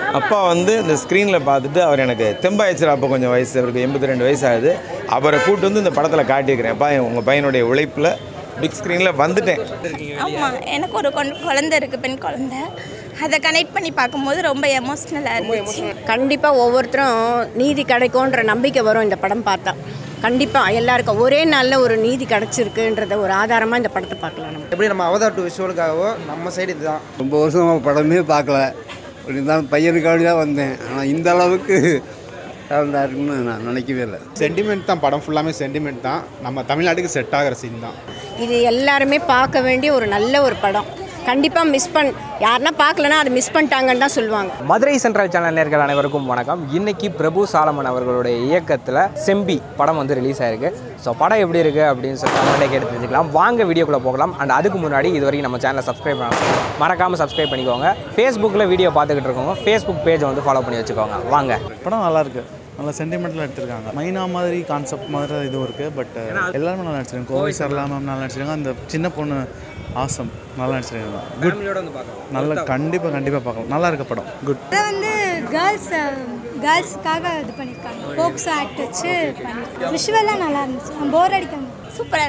அப்பா வந்து இந்த ஸ்க்ரீனில் பார்த்துட்டு அவர் எனக்கு தெம்பாயிடுச்சு அப்போ கொஞ்சம் வயசு அவருக்கு எண்பத்தி ரெண்டு வயசு ஆகுது அவரை கூட்டு வந்து இந்த படத்தில் காட்டியிருக்கிறேன் அப்பா உங்கள் பையனுடைய உழைப்பில் பிக் ஸ்க்ரீனில் வந்துட்டேன் ஆமாம் எனக்கு ஒரு கொண் குழந்தை இருக்குது பெண் குழந்தை அதை கனெக்ட் பண்ணி பார்க்கும்போது ரொம்ப எமோஷ்னலாக இருந்துச்சு கண்டிப்பாக ஒவ்வொருத்தரும் நீதி கிடைக்கும்ன்ற நம்பிக்கை வரும் இந்த படம் பார்த்தா கண்டிப்பாக எல்லாருக்கும் ஒரே நாளில் ஒரு நீதி கிடச்சிருக்குன்றத ஒரு ஆதாரமாக இந்த படத்தை பார்க்கலாம் நம்ம எப்படி நம்ம அவதார் டு விஷுவலுக்காகவோ நம்ம சைடு இதுதான் ரொம்ப வருஷமா படமே பார்க்கல இருந்தாலும் பையனுக்காக தான் வந்தேன் ஆனால் இந்த அளவுக்கு நல்லா இருக்குன்னு நான் நினைக்கவே இல்லை சென்டிமெண்ட் தான் படம் ஃபுல்லாமே சென்டிமெண்ட் தான் நம்ம தமிழ்நாட்டுக்கு செட் ஆகிற சீன் தான் இது எல்லாருமே பார்க்க வேண்டிய ஒரு நல்ல ஒரு படம் கண்டிப்பாக மிஸ் பண் யாருன்னா பார்க்கலனா அது மிஸ் பண்ணிட்டாங்கன்னு தான் சொல்லுவாங்க மதுரை சென்ட்ரல் சேனல் நேர்கள் அனைவருக்கும் வணக்கம் இன்னைக்கு பிரபு சாலமன் அவர்களுடைய இயக்கத்தில் செம்பி படம் வந்து ரிலீஸ் ஆயிருக்கு ஸோ படம் எப்படி இருக்குது அப்படின்னு சொல்லி கமெண்ட்டை கேட்டு தெரிஞ்சுக்கலாம் வாங்க வீடியோக்குள்ளே போகலாம் அண்ட் அதுக்கு முன்னாடி இது வரைக்கும் நம்ம சேனலை சப்ஸ்கிரைப் பண்ணலாம் மறக்காமல் சப்ஸ்கிரைப் பண்ணிக்கோங்க ஃபேஸ்புக்கில் வீடியோ பார்த்துக்கிட்டு இருக்கவங்க ஃபேஸ்புக் பேஜை வந்து ஃபாலோ பண்ணி வச்சுக்கோங்க வாங்க படம் நல்லா இருக்கு நல்லா சென்டிமெண்டலாக எடுத்திருக்காங்க மைனா மாதிரி கான்செப்ட் மாதிரி இதுவும் இருக்குது பட் எல்லாருமே நல்லா நடிச்சிருக்காங்க கோவை சரலா மேம் நல்லா நடிச்சிருக்காங்க அந்த சின்ன பொண்ணு ஆசம் நல்லா நடிச்சிருக்காங்க குட் நல்லா கண்டிப்பாக கண்டிப்பாக பார்க்கலாம் நல்லா இருக்க படம் குட் அதை வந்து கேர்ள்ஸ் கேர்ள்ஸுக்காக இது பண்ணியிருக்காங்க போக்ஸோ ஆக்ட் வச்சு பண்ணியிருக்காங்க விஷுவலாக நல்லா இருந்துச்சு போர் அடிக்காம சூப்பராக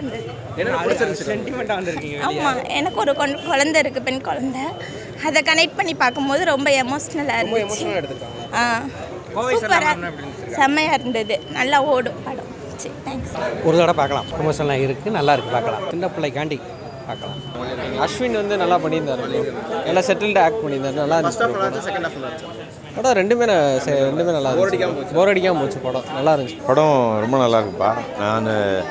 இருந்தது ஆமாம் எனக்கு ஒரு கொண் குழந்தை இருக்குது பெண் குழந்தை அதை கனெக்ட் பண்ணி பார்க்கும்போது ரொம்ப எமோஷ்னலாக இருந்துச்சு ஆ சூப்பராக செம்மையாக இருந்தது நல்லா ஓடும் படம் சரி தேங்க்ஸ் ஒரு தடவை பார்க்கலாம் ப்ரொமோஷன்லாம் இருக்குது நல்லா இருக்குது பார்க்கலாம் சின்ன பிள்ளைக்காண்டி பார்க்கலாம் அஸ்வின் வந்து நல்லா பண்ணியிருந்தாரு நல்லா செட்டில்டு ஆக்ட் பண்ணியிருந்தாரு நல்லா இருந்துச்சு படம் ரெண்டுமே ந- செ- ரெண்டுமே நல்லா இருந்துச்சு போர் அடிக்காமல் போச்சு படம் நல்லா இருந்துச்சு படம் ரொம்ப நல்லா இருக்குப்பா நான்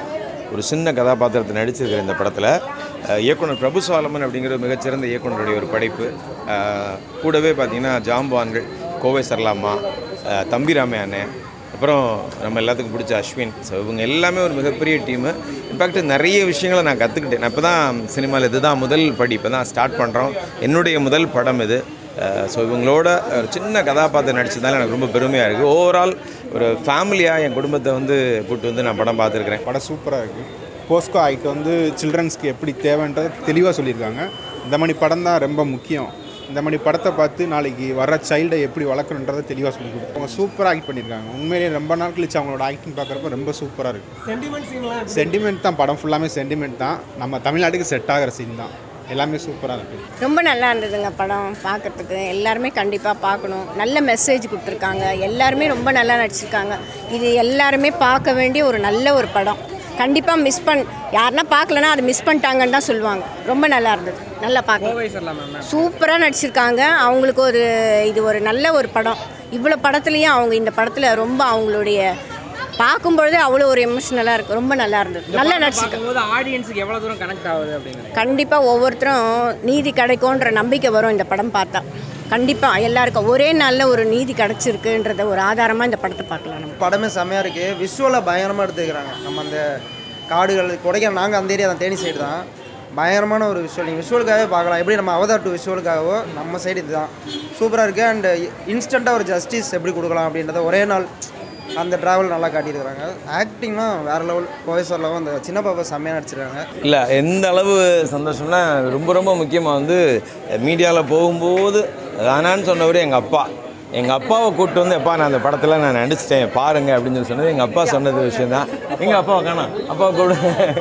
ஒரு சின்ன கதாபாத்திரத்தை நடிச்சிருக்கிறேன் இந்த படத்தில் அஹ், இயக்குனர் பிரபு சாலமன் அப்படிங்கிற ஒரு மிகச்சிறந்த இயக்குனருடைய ஒரு படைப்பு அஹ், கூடவே பார்த்தீங்கன்னா ஜாம்பான்கள் கோவை சரலாமா அஹ், தம்பிராமே அண்ணன் அப்புறம் நம்ம எல்லாத்துக்கும் பிடிச்ச அஸ்வின் ஸோ இவங்க எல்லாமே ஒரு மிகப்பெரிய டீமு இன்ஃபேக்ட் நிறைய விஷயங்களை நான் கற்றுக்கிட்டேன் நான் இப்போ தான் சினிமாவில் இதுதான் முதல் படி இப்போ தான் ஸ்டார்ட் பண்ணுறோம் என்னுடைய முதல் படம் இது ஸோ இவங்களோட ஒரு சின்ன கதாபாத்திரம் நடிச்சதால எனக்கு ரொம்ப பெருமையாக இருக்குது ஓவரால் ஒரு ஃபேமிலியாக என் குடும்பத்தை வந்து கூப்பிட்டு வந்து நான் படம் பார்த்துருக்குறேன் படம் சூப்பராக இருக்குது போஸ்கோ ஆய்க்கு வந்து சில்ட்ரன்ஸ்க்கு எப்படி தேவைன்றதை தெளிவாக சொல்லியிருக்காங்க இந்த மாதிரி படம் தான் ரொம்ப முக்கியம் இந்த மாதிரி படத்தை பார்த்து நாளைக்கு வர சைல்டை எப்படி வளர்க்கணுன்றதை தெளிவாக சொல்லி கொடுத்து அவங்க சூப்பராக ஆக்ட் பண்ணியிருக்காங்க உண்மையிலேயே ரொம்ப நாள் கழிச்சு அவங்களோட ஆக்டிங் பார்க்குறப்ப ரொம்ப சூப்பராக இருக்குது சென்டிமெண்ட் தான் படம் ஃபுல்லாமே சென்டிமெண்ட் தான் நம்ம தமிழ்நாட்டுக்கு செட் ஆகிற சீன் தான் எல்லாமே சூப்பராக இருக்குது ரொம்ப நல்லா இருந்ததுங்க படம் பார்க்கறதுக்கு எல்லாருமே கண்டிப்பாக பார்க்கணும் நல்ல மெசேஜ் கொடுத்துருக்காங்க எல்லாருமே ரொம்ப நல்லா நடிச்சிருக்காங்க இது எல்லாருமே பார்க்க வேண்டிய ஒரு நல்ல ஒரு படம் கண்டிப்பாக மிஸ் பண் யாருன்னா பார்க்கலனா அது மிஸ் பண்ணிட்டாங்கன்னு தான் சொல்லுவாங்க ரொம்ப நல்லா இருந்தது நல்லா பார்க்கலாம் சூப்பராக நடிச்சிருக்காங்க அவங்களுக்கு ஒரு இது ஒரு நல்ல ஒரு படம் இவ்வளோ படத்துலேயும் அவங்க இந்த படத்தில் ரொம்ப அவங்களுடைய பார்க்கும்பொழுது அவ்வளோ ஒரு எமோஷ்னலாக இருக்குது ரொம்ப நல்லா இருந்தது நல்லா நடிச்சிருக்காங்க போது ஆடியன்ஸுக்கு எவ்வளோ தூரம் கனெக்ட் ஆகுது அப்படின்னு கண்டிப்பாக ஒவ்வொருத்தரும் நீதி கிடைக்கும்ன்ற நம்பிக்கை வரும் இந்த படம் பார்த்தா கண்டிப்பாக எல்லாருக்கும் ஒரே நாளில் ஒரு நீதி கிடச்சிருக்குன்றத ஒரு ஆதாரமாக இந்த படத்தை பார்க்கலாம் நம்ம படமே செம்மையாக இருக்குது விஷுவலாக பயங்கரமாக எடுத்துக்கிறாங்க நம்ம அந்த காடுகள் கொடைக்கானல் நாங்கள் அந்த ஏரியா தான் தேனி சைடு தான் பயங்கரமான ஒரு விஷுவல் நீங்கள் விஷுவலுக்காகவே பார்க்கலாம் எப்படி நம்ம அவதார் டு விஷுவலுக்காகவோ நம்ம சைடு இதுதான் சூப்பராக இருக்குது அண்ட் இன்ஸ்டண்ட்டாக ஒரு ஜஸ்டிஸ் எப்படி கொடுக்கலாம் அப்படின்றத ஒரே நாள் அந்த ட்ராவல் நல்லா காட்டியிருக்கிறாங்க ஆக்டிங்லாம் வேறு லெவல் கோயசர் லெவல் அந்த சின்ன பாப்பா செம்மையாக நடிச்சிருக்காங்க இல்லை எந்த அளவு சந்தோஷம்னா ரொம்ப ரொம்ப முக்கியமாக வந்து மீடியாவில் போகும்போது வேணான்னு சொன்னவர் எங்கள் அப்பா எங்கள் அப்பாவை கூப்பிட்டு வந்து எப்பா நான் அந்த படத்தில் நான் நடிச்சிட்டேன் பாருங்க அப்படின்னு சொல்லி சொன்னது எங்கள் அப்பா சொன்னது விஷயம் தான் எங்கள் அப்பாவை காணோம் அப்பா கூட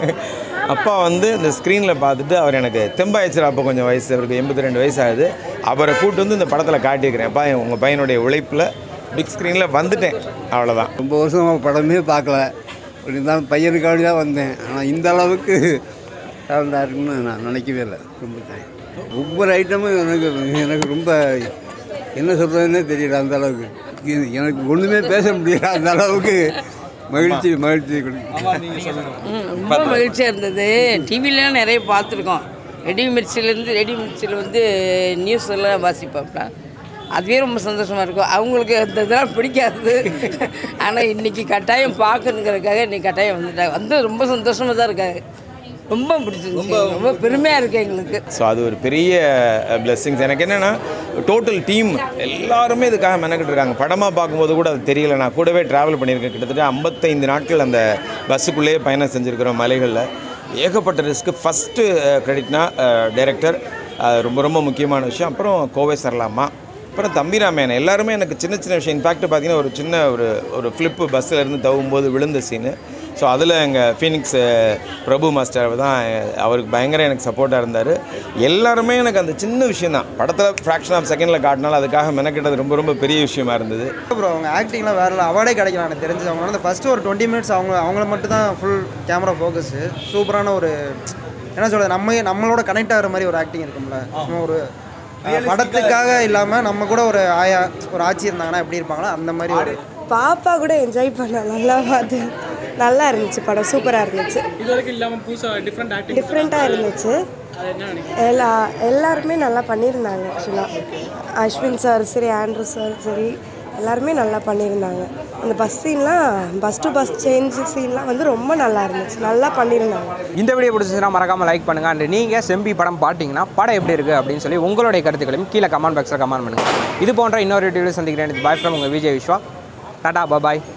அப்பா வந்து இந்த ஸ்க்ரீனில் பார்த்துட்டு அவர் எனக்கு தெம்பாயிடுச்சு அப்போ கொஞ்சம் வயசு அவருக்கு எண்பத்தி ரெண்டு வயசு ஆகுது அவரை கூப்பிட்டு வந்து இந்த படத்தில் காட்டியிருக்கிறேன் அப்பா உங்கள் பையனுடைய உழைப்பில் பிக் ஸ்க்ரீனில் வந்துட்டேன் அவ்வளோதான் ரொம்ப வருஷமா படமே பார்க்கல இருந்தாலும் பையனுக்காக தான் வந்தேன் ஆனால் இந்த அளவுக்கு நல்லா இருக்குன்னு நான் நினைக்கவே இல்லை ரொம்ப thanks. ஒவ்வொரு ஐட்டமும் எனக்கு எனக்கு ரொம்ப என்ன சொல்கிறதுன்னே தெரியல அந்த அளவுக்கு இது எனக்கு ஒன்றுமே பேச முடியல அந்த அளவுக்கு மகிழ்ச்சி மகிழ்ச்சி கொடுக்கும் ரொம்ப மகிழ்ச்சியாக இருந்தது டிவிலலாம் நிறைய பார்த்துருக்கோம் ரெடி மிர்ச்சிலேருந்து ரெடி மிர்ச்சியில் வந்து நியூஸ் எல்லாம் வாசிப்பாப்ல அதுவே ரொம்ப சந்தோஷமாக இருக்கும் அவங்களுக்கு அந்த இதெல்லாம் பிடிக்காது ஆனால் இன்றைக்கி கட்டாயம் பார்க்கணுங்கிறதுக்காக இன்றைக்கி கட்டாயம் வந்துட்டாங்க வந்து ரொம்ப சந்தோஷமாக தான் இருக்காங்க ரொம்ப பிடிச்சிருந்துச்சு ரொம்ப பெருமையாக இருக்குது எங்களுக்கு ஸோ அது ஒரு பெரிய பிளெஸ்ஸிங்ஸ் எனக்கு என்னென்னா டோட்டல் டீம் எல்லாருமே இதுக்காக மெனக்கிட்டு இருக்காங்க படமாக பார்க்கும்போது கூட அது தெரியல நான் கூடவே ட்ராவல் பண்ணியிருக்கேன் கிட்டத்தட்ட ஐம்பத்தைந்து நாட்கள் அந்த பஸ்ஸுக்குள்ளேயே பயணம் செஞ்சுருக்கிறோம் மலைகளில் ஏகப்பட்ட ரிஸ்க்கு ஃபஸ்ட்டு க்ரெடிட்னா டைரக்டர் ரொம்ப ரொம்ப முக்கியமான விஷயம் அப்புறம் கோவை சரலாமா அப்புறம் தம்பிராமேன் எல்லாருமே எனக்கு சின்ன சின்ன விஷயம் இன்ஃபேக்ட் பார்த்தீங்கன்னா ஒரு சின்ன ஒரு ஒரு ஃப்ளிப்பு பஸ்ஸில் இருந்து தவும்போது விழுந்த சீனு ஸோ அதில் எங்கள் ஃபீனிக்ஸ் பிரபு மாஸ்டர் தான் அவருக்கு பயங்கர எனக்கு சப்போர்ட்டாக இருந்தார் எல்லாருமே எனக்கு அந்த சின்ன விஷயம் தான் படத்தில் ஃப்ராக்ஷன் ஆஃப் செகண்டில் காட்டினாலும் அதுக்காக மெனக்கிட்டது ரொம்ப ரொம்ப பெரிய விஷயமா இருந்தது ப்ரோ அவங்க ஆக்டிங்லாம் வேற அவார்டே கிடைக்கலாம் எனக்கு தெரிஞ்சு அவங்க வந்து ஃபஸ்ட்டு ஒரு டுவெண்ட்டி மினிட்ஸ் அவங்க அவங்கள மட்டும் தான் ஃபுல் கேமரா ஃபோக்கஸு சூப்பரான ஒரு என்ன சொல்கிறது நம்ம நம்மளோட கனெக்ட் ஆகிற மாதிரி ஒரு ஆக்டிங் இருக்கும்ல சும்மா ஒரு அஹ், படத்துக்காக இல்லாமல் நம்ம கூட ஒரு ஆயா ஒரு ஆட்சி இருந்தாங்கன்னா எப்படி இருப்பாங்களோ அந்த மாதிரி ஒரு பாப்பா கூட என்ஜாய் பண்ண நல்லா பார்த்து நல்லா இருந்துச்சு படம் சூப்பராக இருந்துச்சு இது வரைக்கும் இல்லாமல் புதுசாக டிஃப்ரெண்ட் ஆக்டிங் டிஃப்ரெண்ட்டாக இருந்துச்சு அது என்ன நினைக்கிறீங்க எல்லா எல்லாருமே நல்லா பண்ணியிருந்தாங்க ஆக்சுவலாக அஸ்வின் சார் சரி ஆண்ட்ரூ சார் சரி எல்லாருமே நல்லா பண்ணியிருந்தாங்க அந்த பஸ் சீன்லாம் பஸ் டு பஸ் சேஞ்ச் சீன்லாம் வந்து ரொம்ப நல்லா இருந்துச்சு நல்லா பண்ணியிருந்தாங்க இந்த வீடியோ பிடிச்சிச்சுன்னா மறக்காமல் லைக் பண்ணுங்கள் அண்ட் நீங்கள் செம்பி படம் பார்த்தீங்கன்னா படம் எப்படி இருக்குது அப்படின்னு சொல்லி உங்களுடைய கருத்துக்களையும் கீழே கமெண்ட் பாக்ஸில் கமெண்ட் பண்ணுங்கள் இது போன்ற இன்னொரு வீடியோவில் சந்திக்கிறேன் பாய் ஃப்ரம் உங்கள் விஜய் விஸ்வா டாடா பாய்